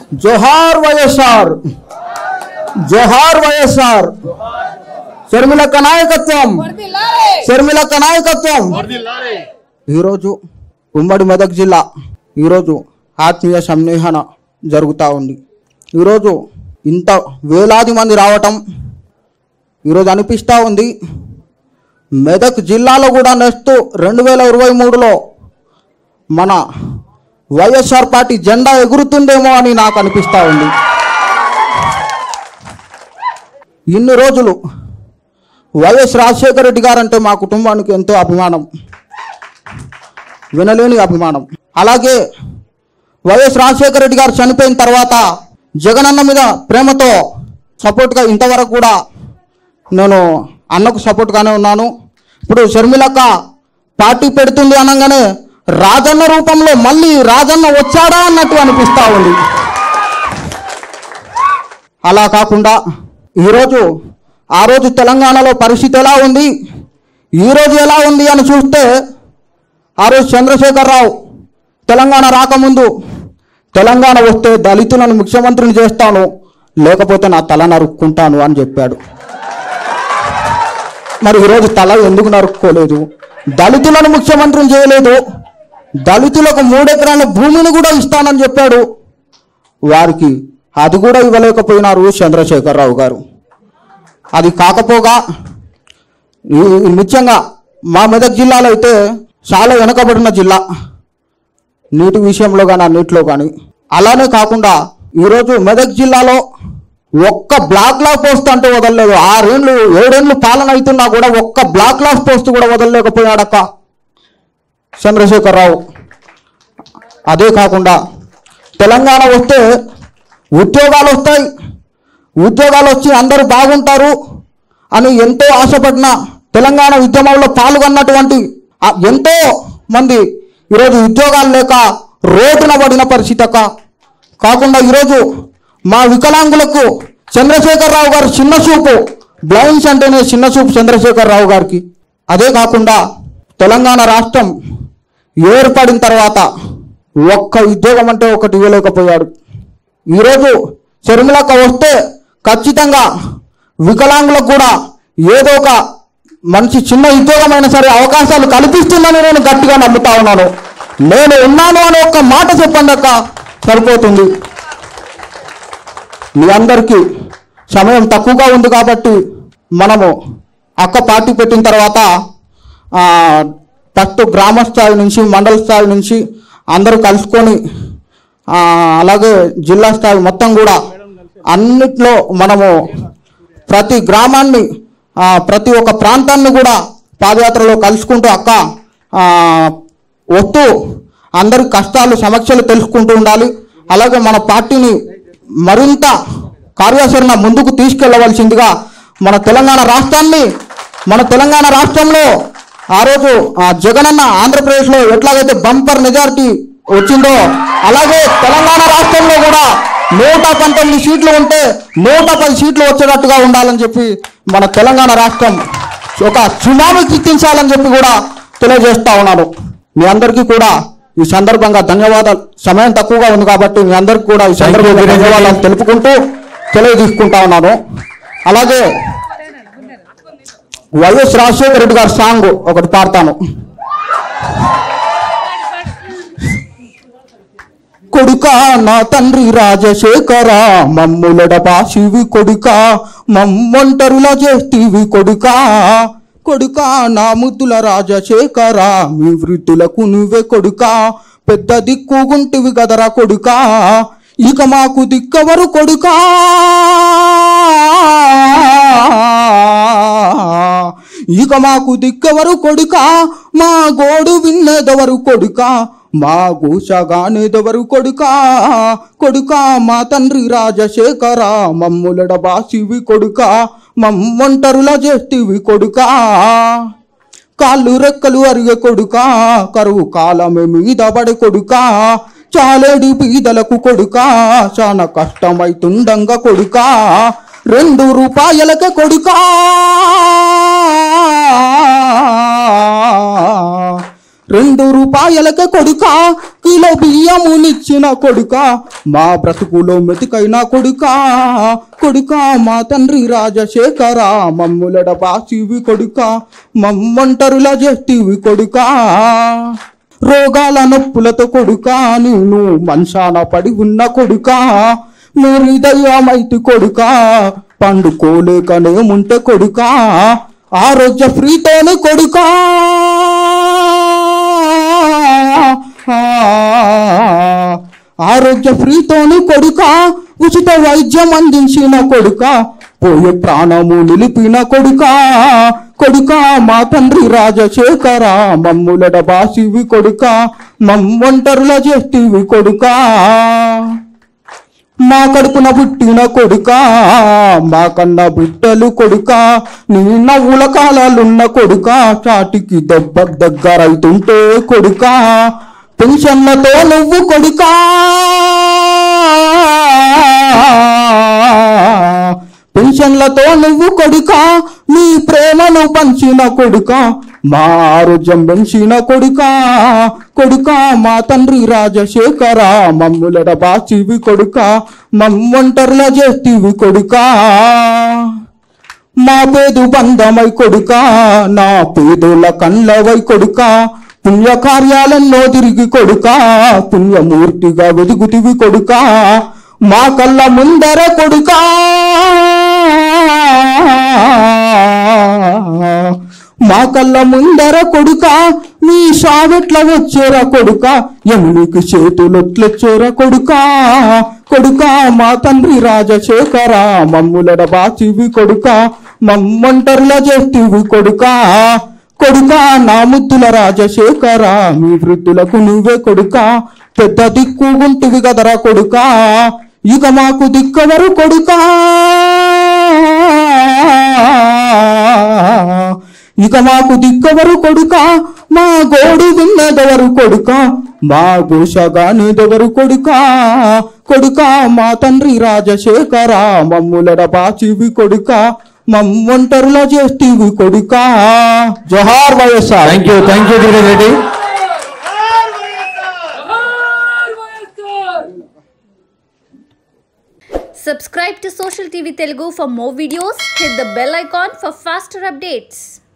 జోహార్ వైఎస్ఆర్ జోహార్ వైఎస్ఆర్ షర్మిలక్క నాయకత్వం షర్మిలక్క నాయకత్వం ఈరోజు ఉమ్మడి మెదక్ జిల్లా ఈరోజు ఆత్మీయ సమ్మేళన జరుగుతూ ఉంది ఈరోజు ఇంత వేలాది మంది రావటం ఈరోజు అనిపిస్తూ ఉంది మెదక్ జిల్లాలో కూడా నెక్స్ట్ రెండు వేల ఇరవై మూడులో మన వైఎస్ఆర్ పార్టీ జెండా ఎగురుతుందేమో అని నాకు అనిపిస్తూ ఉంది ఇన్ని రోజులు వైఎస్ రాజశేఖర రెడ్డి గారంటే మా కుటుంబానికి ఎంతో అభిమానం వినలేని అభిమానం అలాగే వైఎస్ రాజశేఖర రెడ్డి గారు చనిపోయిన తర్వాత జగనన్న మీద ప్రేమతో సపోర్ట్గా ఇంతవరకు కూడా నేను అన్నకు సపోర్ట్గానే ఉన్నాను ఇప్పుడు షర్మిలక్క పార్టీ పెడుతుంది అనగానే రాజన్న రూపంలో మళ్ళీ రాజన్న వచ్చాడా అన్నట్టు అనిపిస్తూ ఉంది అలా కాకుండా ఈరోజు ఆ రోజు తెలంగాణలో పరిస్థితి ఎలా ఉంది ఈరోజు ఎలా ఉంది అని చూస్తే ఆ రోజు చంద్రశేఖరరావు తెలంగాణ రాకముందు తెలంగాణ వస్తే దళితులను ముఖ్యమంత్రిని చేస్తాను లేకపోతే నా తల నరుక్కుంటాను అని చెప్పాడు మరి ఈరోజు తల ఎందుకు నరుక్కోలేదు దళితులను ముఖ్యమంత్రిని చేయలేదు దళితులకు మూడెకరాల భూమిని కూడా ఇస్తానని చెప్పాడు వారికి అది కూడా ఇవ్వలేకపోయినారు చంద్రశేఖరరావు గారు అది కాకపోగా ఈ- ఈ ముఖ్యంగా మా మెదక్ జిల్లాలో అయితే చాలా వెనుకబడిన జిల్లా నీటి విషయంలో కానీ అన్నిట్లో కానీ అలానే కాకుండా ఈరోజు మెదక్ జిల్లాలో ఒక్క బ్లాక్ లాక్ పోస్ట్ అంటూ వదలలేదు ఆరేళ్ళు ఏడేళ్ళు పాలన అవుతున్నా కూడా ఒక్క బ్లాక్ లాక్ పోస్ట్ కూడా వదలలేకపోయాడక్క చంద్రశేఖరరావు అదే కాకుండా తెలంగాణ వస్తే ఉద్యోగాలు వస్తాయి ఉద్యోగాలు వచ్చి అందరూ బాగుంటారు అని ఎంతో ఆశపడిన తెలంగాణ ఉద్యమంలో పాల్గొన్నటువంటి ఆ ఎంతో మంది ఈరోజు ఉద్యోగాలు లేక రోడ్డున పడిన పరిస్థితి అక్క కాకుండా ఈరోజు మా వికలాంగులకు చంద్రశేఖరరావు గారు చిన్న చూపు బ్లైండ్స్ అంటేనే చిన్న చూపు చంద్రశేఖరరావు గారికి అదే కాకుండా తెలంగాణ రాష్ట్రం ఏర్పడిన తర్వాత ఒక్క ఉద్యోగం అంటే ఒకటి ఇవ్వలేకపోయాడు ఈరోజు షర్మిలక్క వస్తే ఖచ్చితంగా వికలాంగులకు కూడా ఏదో ఒక మంచి చిన్న ఉద్యోగమైనా సరే అవకాశాలు కల్పిస్తుందని నేను గట్టిగా నమ్ముతా ఉన్నాను నేను ఉన్నాను అనే ఒక్క మాట చెప్పండి అక్క సరిపోతుంది మీ అందరికీ సమయం తక్కువగా ఉంది కాబట్టి మనము అక్క పార్టీ పెట్టిన తర్వాత ఆ, ఫస్ట్ గ్రామ స్థాయి నుంచి మండల స్థాయి నుంచి అందరూ కలుసుకొని ఆ, అలాగే జిల్లా స్థాయి మొత్తం కూడా అన్నిట్లో మనము ప్రతి గ్రామాన్ని ఆ, ప్రతి ఒక్క ప్రాంతాన్ని కూడా పాదయాత్రలో కలుసుకుంటూ అక్క ఆ, వస్తూ అందరి కష్టాలు సమస్యలు తెలుసుకుంటూ ఉండాలి అలాగే మన పార్టీని మరింత కార్యాచరణ ముందుకు తీసుకెళ్లవలసిందిగా మన తెలంగాణ రాష్ట్రాన్ని మన తెలంగాణ రాష్ట్రంలో ఆ రోజు ఆ జగనన్న ఆంధ్రప్రదేశ్లో ఎట్లాగైతే బంపర్ మెజారిటీ వచ్చిందో అలాగే తెలంగాణ రాష్ట్రంలో కూడా నూట పంతొమ్మిది సీట్లు ఉంటే నూట పది సీట్లు వచ్చేటట్టుగా ఉండాలని చెప్పి మన తెలంగాణ రాష్ట్రం ఒక సునామీ కీర్తించాలని చెప్పి కూడా తెలియజేస్తా ఉన్నాను మీ అందరికీ కూడా ఈ సందర్భంగా ధన్యవాదాలు సమయం తక్కువగా ఉంది కాబట్టి మీ అందరికీ కూడా ఈ సందర్భంగా ధన్యవాదాలు తెలుపుకుంటూ తెలియజేసుకుంటా ఉన్నాను అలాగే వైఎస్ రాజశేఖర రెడ్డి గారి సాంగ్ ఒకటి పాడతాను కొడుక నా తండ్రి రాజశేఖర మమ్ములడ బాసివి కొడుక మమ్మంటరులా చేస్తీవి కొడుక కొడుక నా ముద్దుల రాజశేఖర మీ వృద్ధులకు నువ్వే కొడుక పెద్ద దిక్కుగుంటివి కదరా కొడుక ఇక మాకు దిక్కవరు కొడుకా ఇక మాకు దిక్కవరు కొడుక మా గోడు విన్నదెవరు కొడుక మా గూసగానేదెవరు కొడుక కొడుక మా తండ్రి రాజశేఖర మమ్ములడ బాసివి కొడుక మమ్మంటరులా చేస్తీవి కొడుకా కాళ్ళు రెక్కలు అరిగే కొడుక కరువు కాలమే మీద పడే కొడుక చాలేడి బీదలకు కొడుక చాలా కష్టమైతుండంగా కొడుక రెండు రూపాయలకే కొడుక రెండు రూపాయలకే కొడుక కిలో బియ్యమునిచ్చిన కొడుక మా బ్రతుకులో మెతికైన కొడుక కొడుక మా తండ్రి రాజశేఖర మమ్ములడ బాసివి కొడుక మమ్మంటరుల చేతివి కొడుక రోగాల నొప్పులతో కొడుక నేను మంచాన పడి ఉన్న కొడుక మీరు దయ్యమైతి కొడుక పండుకోలేకనే ఉంటే కొడుక ఆరోగ్య ఫ్రీతోనే కొడుక ఆరోగ్య ఫ్రీతోని కొడుక ఉచిత వైద్యం అందించిన కొడుక పోయే ప్రాణము నిలిపిన కొడుక కొడుక మా తండ్రి రాజశేఖర మమ్ములడ బాసివి కొడుక మమ్మంటరుల చేతివి కొడుక మా కడుపున పుట్టిన కొడుక మా కన్న బిడ్డలు కొడుక నీ నవ్వుల కాలాలున్న కొడుక చాటికి దెబ్బ దగ్గరైతుంటే కొడుక పెన్షన్లతో నువ్వు కొడుక పెన్షన్లతో నువ్వు కొడుక నీ ప్రేమను పంచిన కొడుక మా ఆరోగ్యం పెంచిన కొడుక కొడుక మా తండ్రి రాజశేఖర మమ్ములడ బాచివి కొడుక మమ్మంటర్ల చేతివి కొడుక మా పేదు బంధమై కొడుక నా పేదోళ్ళ కళ్ళవై కొడుక పుణ్యకార్యాలెన్నో తిరిగి కొడుక పుణ్యమూర్తిగా వెదుగుతివి కొడుక మా కళ్ళ ముందర కొడుక మా కళ్ళ ముందర కొడుక నీ సావెట్ల వచ్చేరా కొడుక ఎమునికి చేతులొట్లొచ్చేరా కొడుక కొడుక మా తండ్రి రాజశేఖర మమ్ములడ బాచివి కొడుక మమ్మంటర్ల చేతివి కొడుక కొడుక నా ముద్దుల రాజశేఖర మీ వృద్ధులకు నువ్వే కొడుక పెద్ద దిక్కు ఉంటివి కదరా కొడుక ఇక మాకు దిక్కవరు కొడుక ఇక మాకు దిక్కవరు కొడుక మా గోడు విన్నదెవరు కొడుక మా ఘోషగానేదెవరు కొడుక కొడుక మా తండ్రి రాజశేఖర మమ్ములడ బాచివి కొడుక మమ్మంటరులో చేస్తీవి కొడుక జోహార్ YSR thank you thank you Dheeraj Reddy Subscribe to Social TV Telugu for more videos. Hit the bell icon for faster updates.